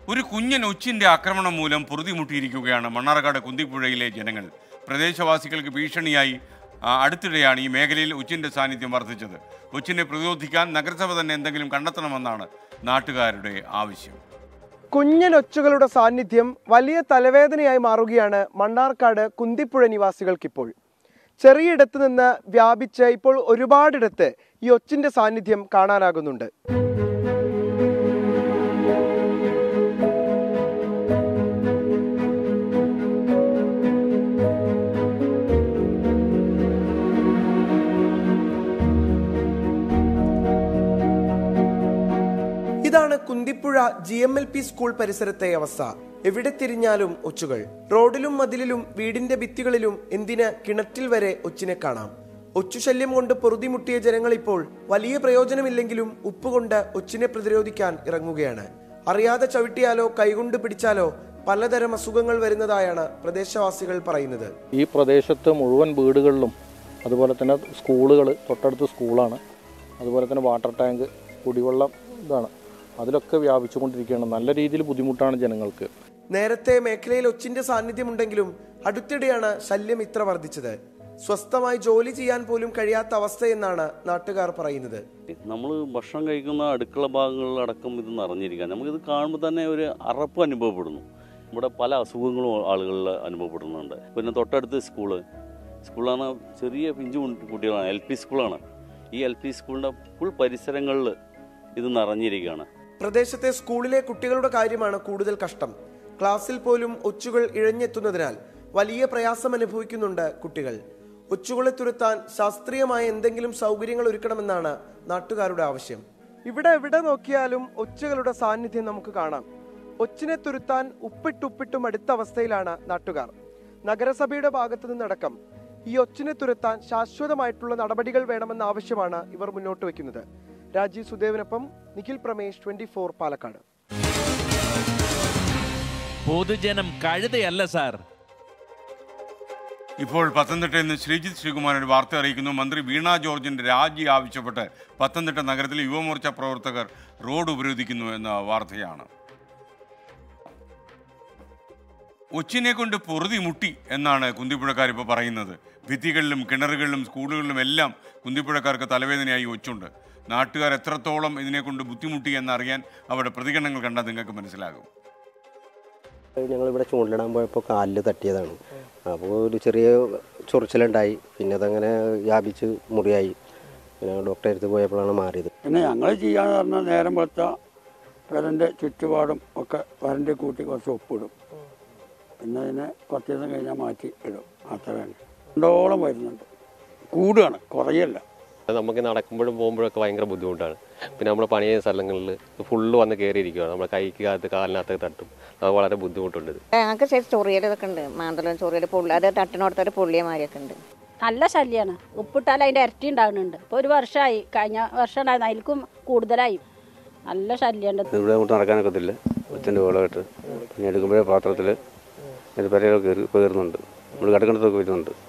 ഒരു കുഞ്ഞൻ ഒച്ചിന്റെ ആക്രമണം മൂലം പൊറുതിമുട്ടിയിരിക്കുകയാണ് മണ്ണാർക്കാട് കുന്തിപ്പുഴയിലെ ജനങ്ങൾ പ്രദേശവാസികൾക്ക് ഭീഷണിയായി ആ, അടുത്തിടെയാണ് ഈ മേഖലയിൽ ഒച്ചിന്റെ സാന്നിധ്യം വർദ്ധിച്ചത് ഒച്ചിനെ പ്രതിരോധിക്കാൻ നഗരസഭ തന്നെ എന്തെങ്കിലും കണ്ടെത്തണമെന്നാണ് നാട്ടുകാരുടെ ആവശ്യം കുഞ്ഞനൊച്ചുകളുടെ സാന്നിധ്യം വലിയ തലവേദനയായി മാറുകയാണ് മണ്ണാർക്കാട് കുന്തിപ്പുഴ നിവാസികൾക്കിപ്പോൾ ചെറിയിടത്ത് നിന്ന് വ്യാപിച്ച് ഇപ്പോൾ ഒരുപാടിടത്ത് ഈ ഒച്ചിന്റെ സാന്നിധ്യം കാണാനാകുന്നുണ്ട് ഇതാണ് Kunthipuzha G M L P school പരിസരത്തെ അവസ്ഥ എവിടെ തിരിഞ്ഞാലും ഒച്ചുകൾ റോഡിലും മതിലിലും വീടിന്റെ ഭിത്തികളിലും എന്തിന് കിണറ്റിൽ വരെ ഒച്ചിനെ കാണാം ഒച്ചുശല്യം കൊണ്ട് പൊറുതിമുട്ടിയ ജനങ്ങൾ ഇപ്പോൾ വലിയ പ്രയോജനമില്ലെങ്കിലും ഉപ്പുകൊണ്ട് ഒച്ചിനെ പ്രതിരോധിക്കാൻ ഇറങ്ങുകയാണ് അറിയാതെ ചവിട്ടിയാലോ കൈകൊണ്ട് പിടിച്ചാലോ പലതരം അസുഖങ്ങൾ വരുന്നതായാണ് പ്രദേശവാസികൾ പറയുന്നത് ഈ പ്രദേശത്ത് മുഴുവൻ വീടുകളിലും അതുപോലെ തന്നെ സ്കൂളുകൾ തൊട്ടടുത്ത് സ്കൂളാണ് അതുപോലെ തന്നെ വാട്ടർ ടാങ്ക് കുടിവെള്ളം ഇതാണ് അതിലൊക്കെ വ്യാപിച്ചുകൊണ്ടിരിക്കുകയാണ് നല്ല രീതിയിൽ ബുദ്ധിമുട്ടാണ് ജനങ്ങൾക്ക് നേരത്തെ മേഖലയിൽ ഒച്ചിന്റെ സാന്നിധ്യമുണ്ടെങ്കിലും അടുത്തിടെയാണ് ശല്യം ഇത്ര വർദ്ധിച്ചത് സ്വസ്ഥമായി ജോലി ചെയ്യാൻ പോലും കഴിയാത്ത അവസ്ഥയെന്നാണ് നാട്ടുകാർ പറയുന്നത് നമ്മൾ ഭക്ഷണം കഴിക്കുന്ന അടുക്കള ഭാഗങ്ങളിലടക്കം ഇത് നിറഞ്ഞിരിക്കുക നമുക്കിത് കാണുമ്പോൾ തന്നെ ഒരു അറപ്പ് അനുഭവപ്പെടുന്നു ഇവിടെ പല അസുഖങ്ങളും ആളുകളിൽ അനുഭവപ്പെടുന്നുണ്ട് പിന്നെ തൊട്ടടുത്ത് സ്കൂള് സ്കൂളാണ് ചെറിയ പിഞ്ചു കുട്ടികളാണ് എൽ പി സ്കൂളാണ് ഈ എൽ പി സ്കൂളിൻ്റെ ഫുൾ പരിസരങ്ങളിൽ ഇത് നിറഞ്ഞിരിക്കുകയാണ് പ്രദേശത്തെ സ്കൂളിലെ കുട്ടികളുടെ കാര്യമാണ് കൂടുതൽ കഷ്ടം ക്ലാസ്സിൽ പോലും ഒച്ചുകൾ ഇഴഞ്ഞെത്തുന്നതിനാൽ വലിയ പ്രയാസം അനുഭവിക്കുന്നുണ്ട് കുട്ടികൾ ഒച്ചുകളെ തുരത്താൻ ശാസ്ത്രീയമായ എന്തെങ്കിലും സൗകര്യങ്ങൾ ഒരുക്കണമെന്നാണ് നാട്ടുകാരുടെ ആവശ്യം ഇവിടെ എവിടെ നോക്കിയാലും ഒച്ചുകളുടെ സാന്നിധ്യം നമുക്ക് കാണാം ഒച്ചിനെ തുരുത്താൻ ഉപ്പിട്ടുപ്പിട്ടും അടുത്ത അവസ്ഥയിലാണ് നാട്ടുകാർ നഗരസഭയുടെ ഭാഗത്തു നിന്നടക്കം ഈ ഒച്ചിനെ തുരത്താൻ ശാശ്വതമായിട്ടുള്ള നടപടികൾ വേണമെന്ന ആവശ്യമാണ് ഇവർ മുന്നോട്ട് വയ്ക്കുന്നത് രാജീവ് സുദേവിനൊപ്പം നിഖിൽ പ്രമേഷ് ട്വന്റി ഫോർ പാലക്കാട് പൊതുജനം കഴുതയല്ല സാർ ഇപ്പോൾ പത്തനംതിട്ടയിൽ നിന്ന് ശ്രീജിത്ത് ശ്രീകുമാർ ഒരു വാർത്ത അറിയിക്കുന്നു മന്ത്രി വീണ ജോർജിന്റെ രാജി ആവശ്യപ്പെട്ട് പത്തനംതിട്ട നഗരത്തിലെ യുവമോർച്ച പ്രവർത്തകർ റോഡ് ഉപരോധിക്കുന്നു എന്ന വാർത്തയാണ് ഒച്ചിനെ കൊണ്ട് പൊറുതി മുട്ടി എന്നാണ് കുന്തിപ്പുഴക്കാർ ഇപ്പോൾ പറയുന്നത് ഭിത്തികളിലും കിണറുകളിലും സ്കൂളുകളിലും എല്ലാം കുന്തിപ്പുഴക്കാർക്ക് തലവേദനയായി ഒച്ചുണ്ട് നാട്ടുകാർ എത്രത്തോളം ഇതിനെക്കൊണ്ട് ബുദ്ധിമുട്ടി എന്നറിയാൻ അവരുടെ പ്രതികരണങ്ങൾ കണ്ടാൽ നിങ്ങൾക്ക് മനസ്സിലാകും ഞങ്ങളിവിടെ ചൂണ്ടിലിടാൻ പോയപ്പോൾ കാലിൽ തട്ടിയതാണ് അപ്പോൾ ഒരു ചെറിയ ചൊറിച്ചിലുണ്ടായി പിന്നെ അതങ്ങനെ വ്യാപിച്ച് മുറിയായി പിന്നെ ഡോക്ടറെ അടുത്ത് പോയപ്പോഴാണ് മാറിയത് പിന്നെ ഞങ്ങൾ ചെയ്യാന്ന് പറഞ്ഞാൽ നേരം വെളുത്ത വരൻ്റെ ചുറ്റുപാടും ഒക്കെ വരൻ്റെ കൂട്ടി കുറച്ച് ഉപ്പിടും പിന്നെ അതിനെ കുറച്ച് ദിവസം കഴിഞ്ഞാൽ മാറ്റി ഇടും അത്രയാണ് രണ്ടോളം വരുന്നുണ്ട് കൂടുകയാണ് കുറയല്ല നമുക്ക് നടക്കുമ്പോഴും പോകുമ്പോഴൊക്കെ ഭയങ്കര ബുദ്ധിമുട്ടാണ് പിന്നെ നമ്മൾ പണി ചെയ്യുന്ന സ്ഥലങ്ങളിൽ ഫുള്ള് വന്ന് കയറിയിരിക്കുകയാണ് നമ്മുടെ കൈക്കകത്ത് കാലിനകത്തൊക്കെ തട്ടും അത് വളരെ ബുദ്ധിമുട്ടുണ്ട് ഇത് ഞങ്ങൾക്ക് ശരി ചൊറിയൽ ഇതൊക്കെ ഉണ്ട് മാന്തളം ചൊറിയൽ പുള്ളി അത് തട്ടിനോടത്തൊരു പുള്ളിയമാരിയൊക്കെ ഉണ്ട് നല്ല ശല്യമാണ് ഉപ്പിട്ടാൽ അതിൻ്റെ ഇരട്ടി ഉണ്ടാകുന്നുണ്ട് ഇപ്പോൾ ഒരു വർഷമായി കഴിഞ്ഞ വർഷം ഉണ്ടായിരുന്നു അതിൽക്കും കൂടുതലായി നല്ല ശല്യമുണ്ട് ഇവിടെ അങ്ങോട്ട് നടക്കാനൊക്കത്തില്ല ഒച്ചൻ്റെ വെള്ളമായിട്ട് പിന്നെ എടുക്കുമ്പോഴേ പാത്രത്തിൽ പെരയിലൊക്കെ കയറി കയറുന്നുണ്ട് നമ്മൾ കിടക്കേണ്ടതൊക്കെ വരുന്നുണ്ട്